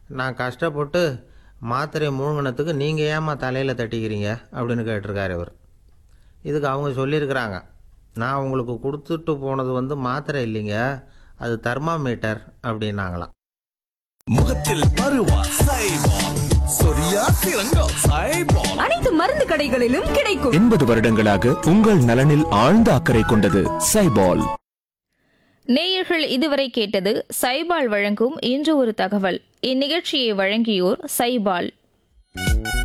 நான் கஷ்டப்பட்டு மாத்திரை மூழ்கினத்துக்கு நீங்கள் ஏம்மா தலையில் தட்டிக்கிறீங்க அப்படின்னு கேட்டிருக்காரு இவர் இதுக்கு அவங்க சொல்லியிருக்கிறாங்க நான் உங்களுக்கு கொடுத்துட்டு போனது வந்து மாத்திரை இல்லைங்க அது தெர்மாமீட்டர் அப்படின்னாங்களாம் முகத்தில் பருவா சைபால் சொரியா திரங்கா சைபால் அனைத்து மருந்து கடைகளிலும் கிடைக்கும் எண்பது வருடங்களாக உங்கள் நலனில் ஆழ்ந்த அக்கறை கொண்டது சைபால் நேயர்கள் இதுவரை கேட்டது சைபால் வழங்கும் இன்று ஒரு தகவல் இந்நிகழ்ச்சியை வழங்கியோர் சைபால்